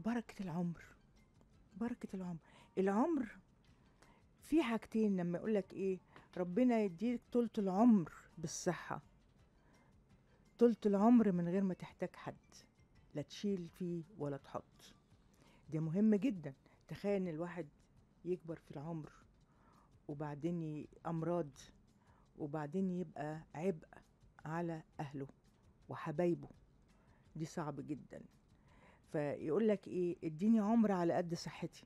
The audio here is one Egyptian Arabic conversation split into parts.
بركة العمر بركة العمر العمر في حاجتين لما يقولك ايه ربنا يديك طولة العمر بالصحة طولة العمر من غير ما تحتاج حد لا تشيل فيه ولا تحط ده مهم جدا تخيل ان الواحد يكبر في العمر وبعدين ي- امراض وبعدين يبقى عبء على اهله وحبايبه دي صعب جدا فيقول لك ايه اديني عمر على قد صحتي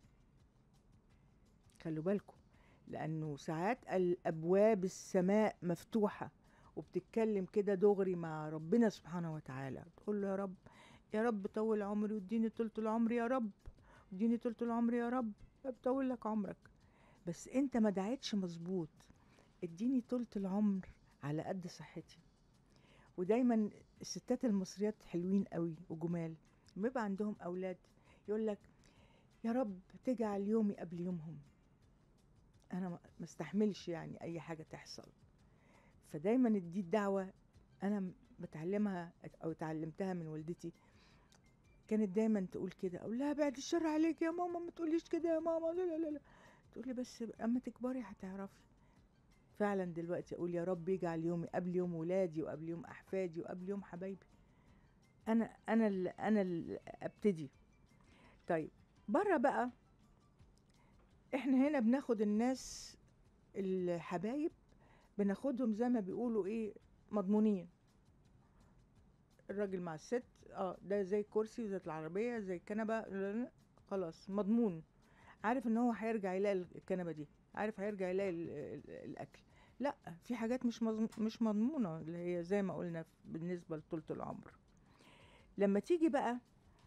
خلوا بالكم لانه ساعات الابواب السماء مفتوحه وبتتكلم كده دغري مع ربنا سبحانه وتعالى تقول له يا رب يا رب طول عمري واديني طولة العمر يا رب اديني طولة العمر يا رب بطول لك عمرك بس انت ما دعيتش مظبوط اديني طولة العمر على قد صحتي ودايما الستات المصريات حلوين قوي وجمال لما يبقى عندهم اولاد يقول لك يا رب تجعل يومي قبل يومهم انا ما ما استحملش يعني اي حاجه تحصل فدايما دي الدعوه انا م- بتعلمها او اتعلمتها من والدتي كانت دايما تقول كده اقول لها بعد الشر عليك يا ماما ما تقوليش كده يا ماما لا لا لا لا تقول لي بس اما تكبري هتعرفي فعلا دلوقتي اقول يا رب يجعل يومي قبل يوم ولادي وقبل يوم احفادي وقبل يوم حبايبي انا انا اللي انا اللي ابتدي طيب بره بقى احنا هنا بناخد الناس الحبايب بناخدهم زي ما بيقولوا ايه مضمونين الراجل مع الست اه ده زي الكرسي زي العربية زي الكنبة لا- لا، خلاص مضمون عارف ان هو هيرجع يلاقي الكنبة دي عارف هيرجع يلاقي ال- ال- الاكل لا في حاجات مش مضم- مش مضمونة اللي هي زي ما قلنا بالنسبة لطولة العمر لما تيجي بقى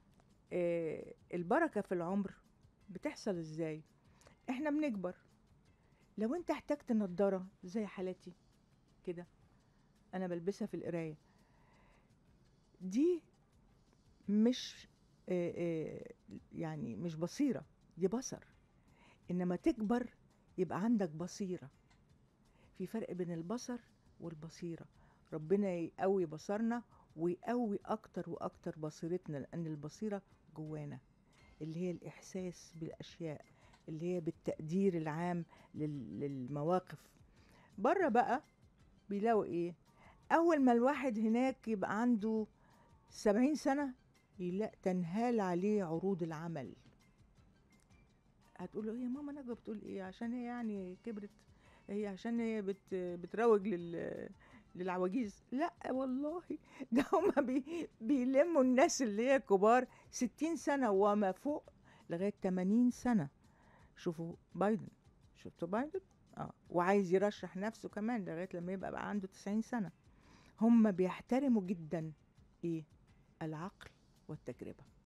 آه، البركة في العمر بتحصل ازاي احنا بنكبر لو انت احتجت نضارة زي حالتي كده انا بلبسها في القراية دي مش آه، آه، يعني مش بصيرة دي بصر انما تكبر يبقى عندك بصيرة في فرق بين البصر والبصيرة ربنا يقوي بصرنا ويقوي اكتر واكتر بصيرتنا لان البصيرة جوانا اللي هي الاحساس بالاشياء اللي هي بالتقدير العام لل- للمواقف بره بقى بيلاقوا ايه اول ما الواحد هناك يبقى عنده سبعين سنة يلاقي تنهال عليه عروض العمل هتقول له ايه يا ماما نجوى بتقول ايه عشان هي يعني كبرت هي عشان هي بت بتروج لل للعواجيز لا والله ده هما بي بيلموا الناس اللي هي كبار ستين سنة وما فوق لغاية تمانين سنة شوفوا بايدن شفتوا بايدن اه وعايز يرشح نفسه كمان لغاية لما يبقى بقى عنده تسعين سنة هم بيحترموا جدا ايه العقل والتجربة